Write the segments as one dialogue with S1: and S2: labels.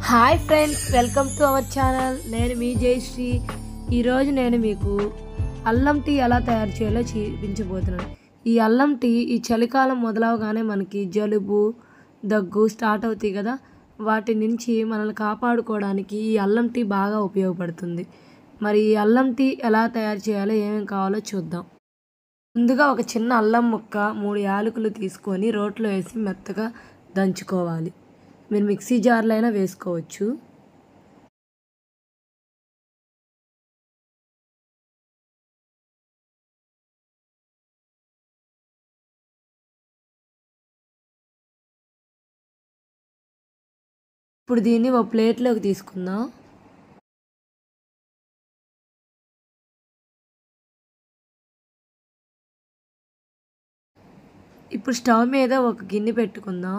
S1: hi friends welcome to our channel నేను మీ జయశ్రీ ఈరోజు నేను మీకు అల్లం టీ ఎలా తయారు చేయాలో చూపించబోతున్నాను ఈ అల్లం టీ ఈ చలికాలం మొదలవగానే మనకి జలుబు దగ్గు స్టార్ట్ అవుతాయి కదా వాటి నుంచి మనల్ని కాపాడుకోవడానికి ఈ అల్లం టీ బాగా ఉపయోగపడుతుంది మరి ఈ అల్లం టీ ఎలా తయారు చేయాలో ఏమేమి కావాలో చూద్దాం ముందుగా ఒక చిన్న అల్లం ముక్క మూడు యాలకులు తీసుకొని రోట్లో వేసి మెత్తగా దంచుకోవాలి మీరు మిక్సీ జార్లో అయినా వేసుకోవచ్చు ఇప్పుడు దీన్ని ఒక ప్లేట్లోకి తీసుకుందాం ఇప్పుడు స్టవ్ మీద ఒక గిన్నె పెట్టుకుందాం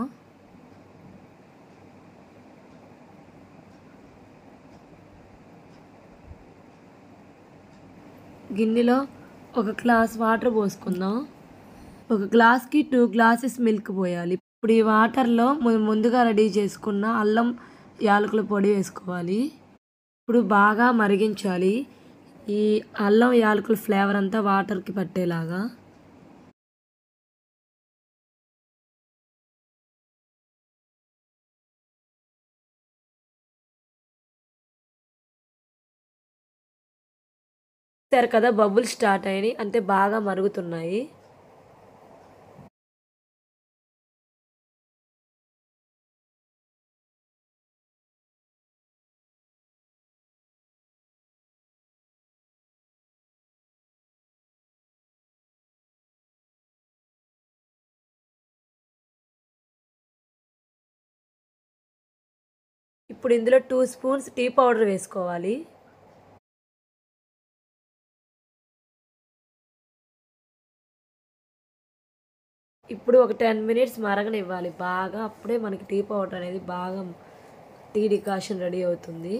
S1: గిన్నెలో ఒక గ్లాస్ వాటర్ పోసుకుందాం ఒక గ్లాస్కి టూ గ్లాసెస్ మిల్క్ పోయాలి ఇప్పుడు ఈ వాటర్లో ము- ముందుగా రెడీ చేసుకున్న అల్లం యాలకుల పొడి వేసుకోవాలి ఇప్పుడు బాగా మరిగించాలి ఈ అల్లం యాలకుల ఫ్లేవర్ అంతా వాటర్కి పట్టేలాగా చూసారు కదా బబుల్ స్టార్ట్ అయినాయి అంటే బాగా మరుగుతున్నాయి ఇప్పుడు ఇందులో టూ స్పూన్స్ టీ పౌడర్ వేసుకోవాలి ఇప్పుడు ఒక టెన్ మినిట్స్ మరగనివ్వాలి బాగా అప్పుడే మనకి టీ పౌడర్ అనేది బాగా టీ డికాషన్ రెడీ అవుతుంది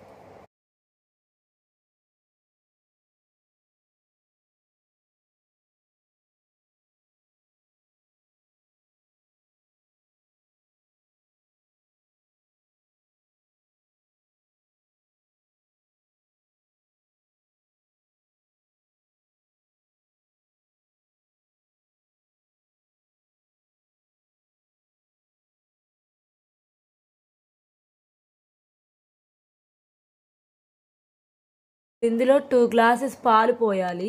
S1: ఇందులో టూ గ్లాసెస్ పాలు పోయాలి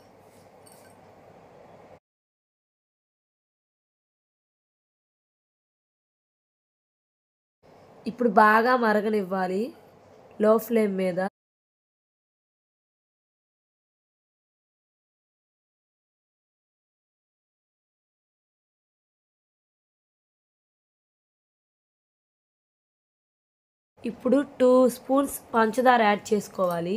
S1: ఇప్పుడు బాగా మరగనివ్వాలి లో ఫ్లేమ్ మీద ఇప్పుడు టూ స్పూన్స్ పంచదార యాడ్ చేసుకోవాలి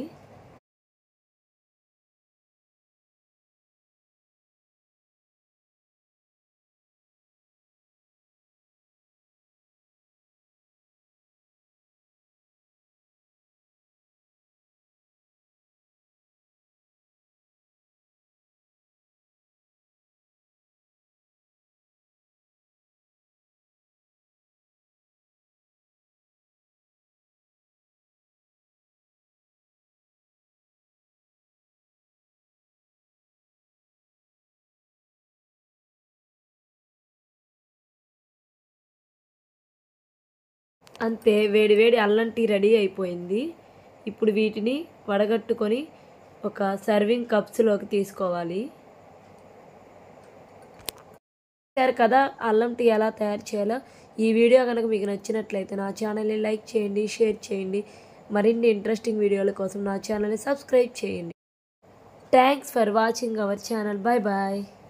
S1: అంతే వేడి వేడి అల్లం టీ రెడీ అయిపోయింది ఇప్పుడు వీటిని వడగట్టుకొని ఒక సర్వింగ్ కప్స్లోకి తీసుకోవాలి చూశారు కదా అల్లం టీ ఎలా తయారు చేయాలో ఈ వీడియో కనుక మీకు నచ్చినట్లయితే నా ఛానల్ని లైక్ చేయండి షేర్ చేయండి మరిన్ని ఇంట్రెస్టింగ్ వీడియోల కోసం నా ఛానల్ని సబ్స్క్రైబ్ చేయండి thanks for watching our channel bye bye